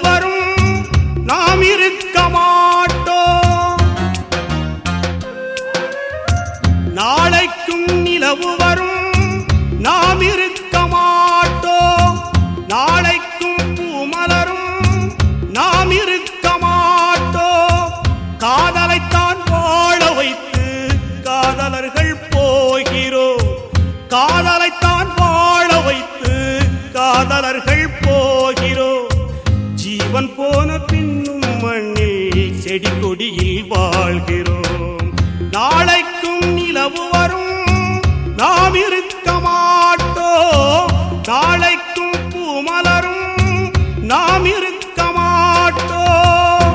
வரும் நாம் இருக்க மாட்டோம் நாளைக்கும் நிலவு வரும் நாம் இருக்க மாட்டோம் நாளைக்கும் பூமலரும் நாம் இருக்க மாட்டோம் காதலைத்தான் வாழ வைத்து காதலர்கள் போகிறோம் காதலைத்தான் வாழ வைத்து காதலர்கள் போகிறோம் ஜீவன் போன பின்னும் மண்ணில் செடி கொடியில் வாழ்கிறோம் நாளைக்கும் நிலவு வரும் நாம் இருக்க மாட்டோம் நாளைக்கும் பூமலரும் நாம் இருக்க மாட்டோம்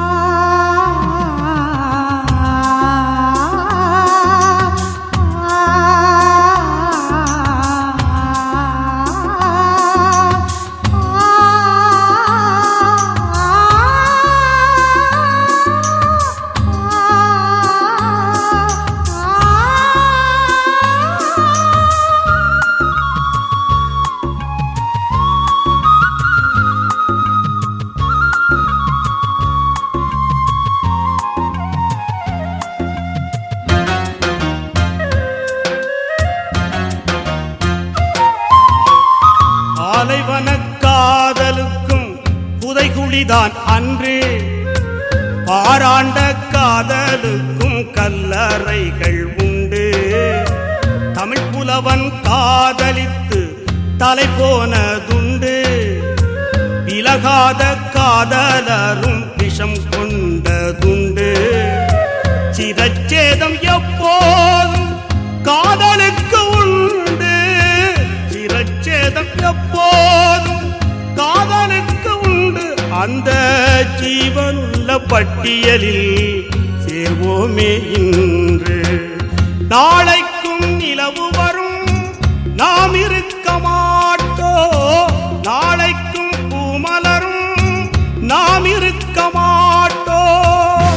ஆலைவன காதலுக்கும் புதைகுழிதான் அன்று பாராண்ட காதலுக்கும் கல்லறைகள் உண்டு தமிழ் புலவன் காதலித்து தலை போனதுண்டு விலகாத காதலரும் விஷம் கொண்டதுண்டு சிரச்சேதம் எப்போதும் காதலுக்கு உண்டு சிரச்சேதம் எப்போதும் காதலுக்கு உண்டு அந்த ஜீவனுள்ள பட்டியலில் சேர்வோமே இன்று நாளைக்கும் நிலவு வரும் நாம் இருக்க மாட்டோம் நாளைக்கும் பூமலரும் நாம் இருக்க மாட்டோம்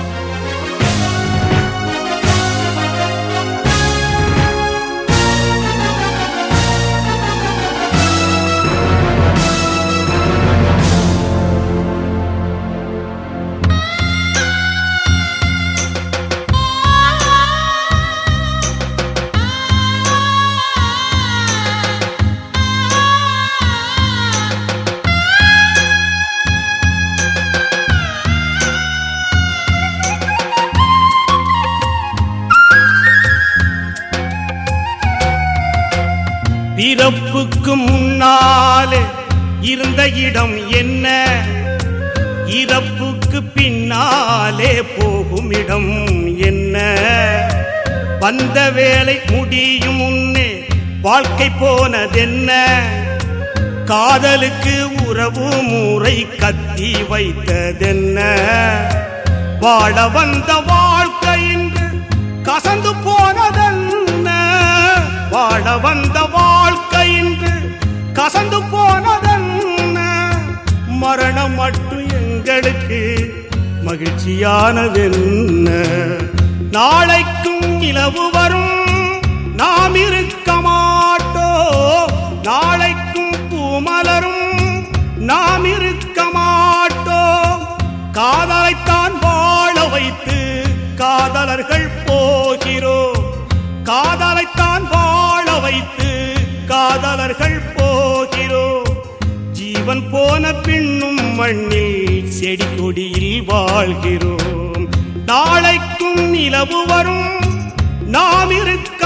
பிறப்புக்கு முன்னாலே இருந்த இடம் என்ன இறப்புக்கு பின்னாலே போகும் இடம் என்ன வந்த வேலை முடியும் முன்னே வாழ்க்கை போனதென்ன காதலுக்கு உறவு முறை கத்தி வைத்ததென்ன வாழ வந்த வாழ்க்கை இன்று கசந்து போனதென்ன வாழ வந்த வாழ்க்கை இன்று கசந்து போனதென்ன மரணம் மட்டும் எங்களுக்கு மகிழ்ச்சியானதென்ன நாளைக்கும் நிலவு வரும் நாம் இருக்க மாட்டோம் நாளைக்கும் பூமலரும் நாம் இருக்க மாட்டோம் காதலைத்தான் வாழ வைத்து காதலர்கள் போகிறோம் காதலைத்தான் வாழ வைத்து காதலர்கள் போகிறோம் ஜீவன் போன பின்னும் மண்ணில் செடி கொடியில் வாழ்கிறோம் நாளைக்கும் நிலவு வரும் நாம் இருக்க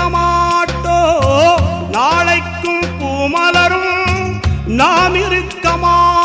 மாட்டோம் நாளைக்கும் பூமலரும் நாம் இருக்க மாட்டோம்